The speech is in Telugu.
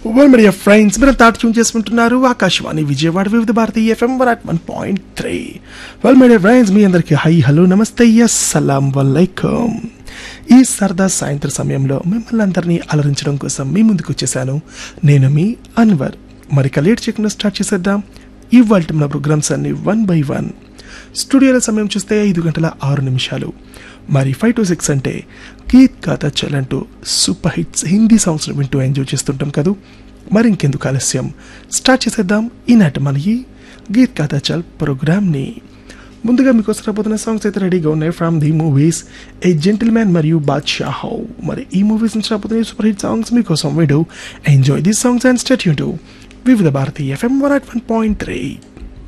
వెల్ మీడియా ఫ్రెండ్స్ మీరు తాట ట్యూన్ చేసుకుంటున్నారు Akashvani Vijayawada Vividh Bharati FM one at one point three well media friends మీ అందరికీ హై హలో నమస్తే అస్సలాం వలైకం ఈ సరదా సాయంత్రం సమయంలో మిమ్మల్ని అందరినీ అలరించడం కోసం మీ ముందుకు వచ్చేసాను నేను మీ అన్వర్ మరి లేట్ చేయకుండా స్టార్ట్ చేసేద్దాం ఇవాళ మన ప్రోగ్రామ్స్ అన్ని వన్ బై వన్ స్టూడియోల సమయం చూస్తే ఐదు గంటల ఆరు నిమిషాలు మరి ఫైవ్ టు సిక్స్ అంటే గీత్ గాథా చల్ అంటూ సూపర్ హిట్స్ హిందీ సాంగ్స్ వింటూ ఎంజాయ్ చేస్తుంటాం కదూ మరి ఇంకెందుకు ఆలస్యం స్టార్ట్ చేసేద్దాం ఈనాటి మన ఈ గీత్ గాథా చల్ ప్రోగ్రామ్ని ముందుగా మీకోసం రాబోతున్న సాంగ్స్ అయితే రెడీగా ఉన్నాయి from the movies A gentleman మరియు బాద్షా హౌ మరి ఈ మూవీస్ నుంచి రాబోతున్న సూపర్ హిట్ సాంగ్స్ మీకోసం వీడు enjoy these songs and stay యూ Vividh Bharati FM one at one point three